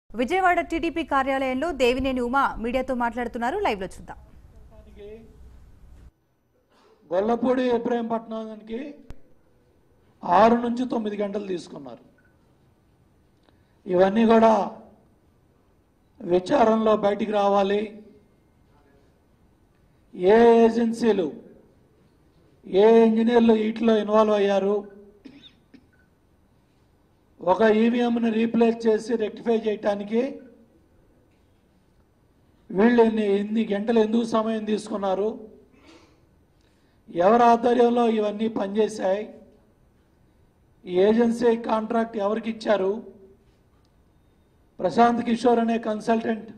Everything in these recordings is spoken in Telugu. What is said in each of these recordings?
విజయవాడ టీడీపీ కార్యాలయంలో దేవినేని ఉమా మీడియాతో మాట్లాడుతున్నారు లైవ్ లో చూద్దాం గొల్లపూడి ఇబ్రాహీంపట్నానికి ఆరు నుంచి తొమ్మిది గంటలు తీసుకున్నారు ఇవన్నీ కూడా విచారణలో బయటికి రావాలి ఏ ఏజెన్సీలు ఏ ఇంజనీర్లు వీటిలో ఇన్వాల్వ్ అయ్యారు ఒక ఈవీఎంని రీప్లేస్ చేసి రెక్టిఫై చేయటానికి వీళ్ళు ఎన్ని ఎన్ని గంటలు ఎందుకు సమయం తీసుకున్నారు ఎవరి ఆధ్వర్యంలో ఇవన్నీ పనిచేశాయి ఈ ఏజెన్సీ కాంట్రాక్ట్ ఎవరికి ఇచ్చారు ప్రశాంత్ కిషోర్ అనే కన్సల్టెంట్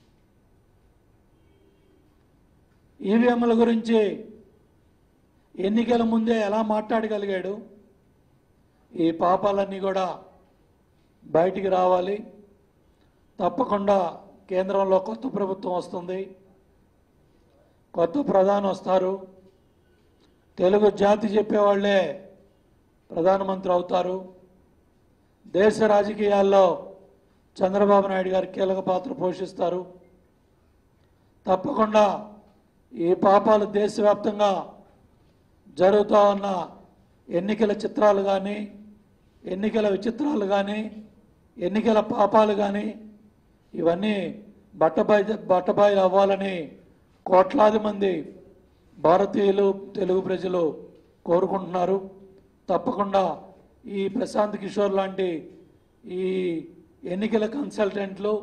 ఈవీఎంల గురించి ఎన్నికల ముందే ఎలా మాట్లాడగలిగాడు ఈ పాపాలన్నీ కూడా బయటికి రావాలి తప్పకుండా కేంద్రంలో కొత్త ప్రభుత్వం వస్తుంది కొత్త ప్రధాని వస్తారు తెలుగు జాతి చెప్పేవాళ్లే ప్రధానమంత్రి అవుతారు దేశ రాజకీయాల్లో చంద్రబాబు నాయుడు గారు కీలక పాత్ర పోషిస్తారు తప్పకుండా ఈ పాపాలు దేశవ్యాప్తంగా జరుగుతూ ఉన్న ఎన్నికల చిత్రాలు కానీ ఎన్నికల విచిత్రాలు కానీ ఎన్నికల పాపాలు కానీ ఇవన్నీ బట్టబాయి బట్టబాయిలు అవ్వాలని కోట్లాది మంది భారతీయులు తెలుగు ప్రజలు కోరుకుంటున్నారు తప్పకుండా ఈ ప్రశాంత్ కిషోర్ లాంటి ఈ ఎన్నికల కన్సల్టెంట్లు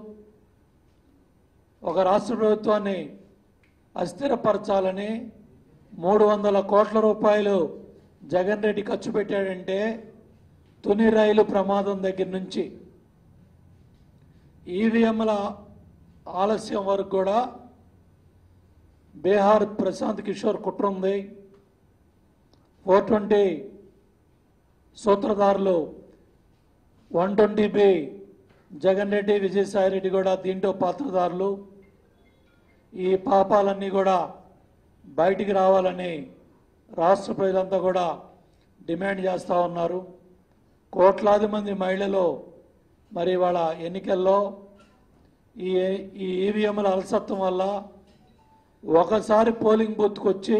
ఒక రాష్ట్ర ప్రభుత్వాన్ని అస్థిరపరచాలని మూడు వందల కోట్ల రూపాయలు జగన్ రెడ్డి ఖర్చు పెట్టాడంటే తుని రైలు ప్రమాదం దగ్గర నుంచి ఈవీఎంల ఆలస్యం వరకు కూడా బీహార్ ప్రశాంత్ కిషోర్ కుట్ర ఉంది ఫోర్ ట్వంటీ సూత్రధారులు one twenty B Jagan Reddy Vijayasai Reddy కూడా దీంట్లో పాత్రధారులు ఈ పాపాలన్నీ కూడా బయటికి రావాలని రాష్ట్ర ప్రజలంతా కూడా డిమాండ్ చేస్తూ ఉన్నారు కోట్లాది మంది మహిళలు మరి వాళ్ళ ఎన్నికల్లో ఈ ఈ ఈవీఎంల అలసత్వం వల్ల ఒకసారి పోలింగ్ బూత్కి వచ్చి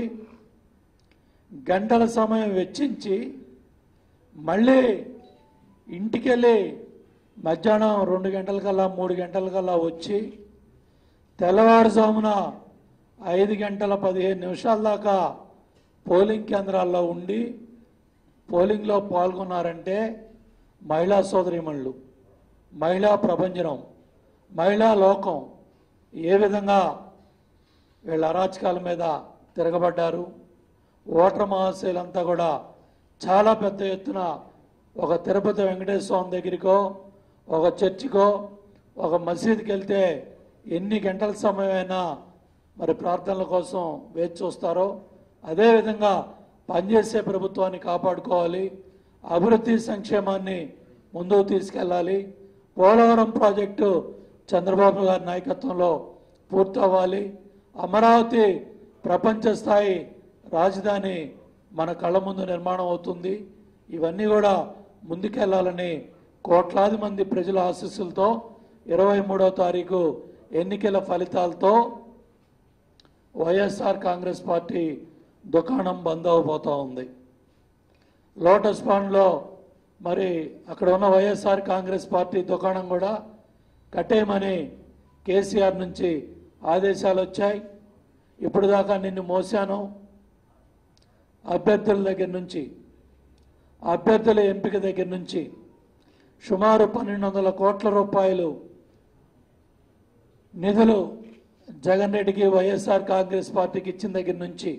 గంటల సమయం వెచ్చించి మళ్ళీ ఇంటికెళ్ళి మధ్యాహ్నం రెండు గంటలకల్లా మూడు గంటలకల్లా వచ్చి తెల్లవారుజామున ఐదు గంటల పదిహేను నిమిషాల దాకా పోలింగ్ కేంద్రాల్లో ఉండి పోలింగ్లో పాల్గొన్నారంటే మహిళా సోదరిమణులు మహిళా ప్రభంజనం మహిళా లోకం ఏ విధంగా వీళ్ళ అరాచకాల మీద తిరగబడ్డారు ఓటర్ మహాశయులంతా కూడా చాలా పెద్ద ఎత్తున ఒక తిరుపతి వెంకటేశ్వర స్వామి దగ్గరికో ఒక చర్చికో ఒక మసీదుకి వెళ్తే ఎన్ని గంటల సమయమైనా మరి ప్రార్థనల కోసం వేచి చూస్తారో అదేవిధంగా పనిచేసే ప్రభుత్వాన్ని కాపాడుకోవాలి అభివృద్ధి సంక్షేమాన్ని ముందుకు తీసుకెళ్ళాలి పోలవరం ప్రాజెక్టు చంద్రబాబు గారి నాయకత్వంలో పూర్తవ్వాలి అమరావతి ప్రపంచ స్థాయి రాజధాని మన కళ్ళ ముందు నిర్మాణం అవుతుంది ఇవన్నీ కూడా ముందుకెళ్లాలని కోట్లాది మంది ప్రజల ఆశీస్సులతో ఇరవై మూడవ తారీఖు ఎన్నికల ఫలితాలతో వైఎస్ఆర్ కాంగ్రెస్ పార్టీ దుకాణం బంద్ అవబోతూ ఉంది లోటస్ పాండ్లో మరి అక్కడ ఉన్న వైఎస్ఆర్ కాంగ్రెస్ పార్టీ దుకాణం కూడా కట్టేయమని కేసీఆర్ నుంచి ఆదేశాలు వచ్చాయి ఇప్పుడు దాకా నిన్ను మోసాను అభ్యర్థుల దగ్గర నుంచి అభ్యర్థుల ఎంపిక దగ్గర నుంచి సుమారు పన్నెండు వందల కోట్ల రూపాయలు నిధులు జగన్ రెడ్డికి వైఎస్ఆర్ కాంగ్రెస్ పార్టీకి ఇచ్చిన దగ్గర నుంచి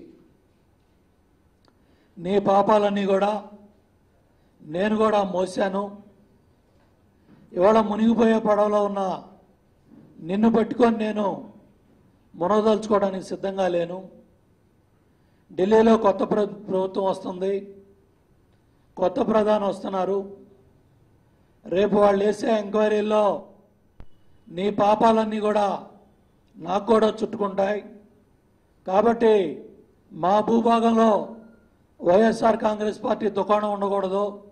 నీ పాపాలన్నీ కూడా నేను కూడా మోసాను ఇవాళ మునిగిపోయే పడవలో ఉన్న నిన్ను పట్టుకొని నేను మునదలుచుకోవడానికి సిద్ధంగా లేను ఢిల్లీలో కొత్త ప్ర ప్రభుత్వం వస్తుంది కొత్త ప్రధాని వస్తున్నారు రేపు వాళ్ళు వేసే ఎంక్వైరీల్లో నీ పాపాలన్నీ కూడా నాకు కూడా చుట్టుకుంటాయి కాబట్టి మా భూభాగంలో వైఎస్ఆర్ కాంగ్రెస్ పార్టీ దుకాణం ఉండకూడదు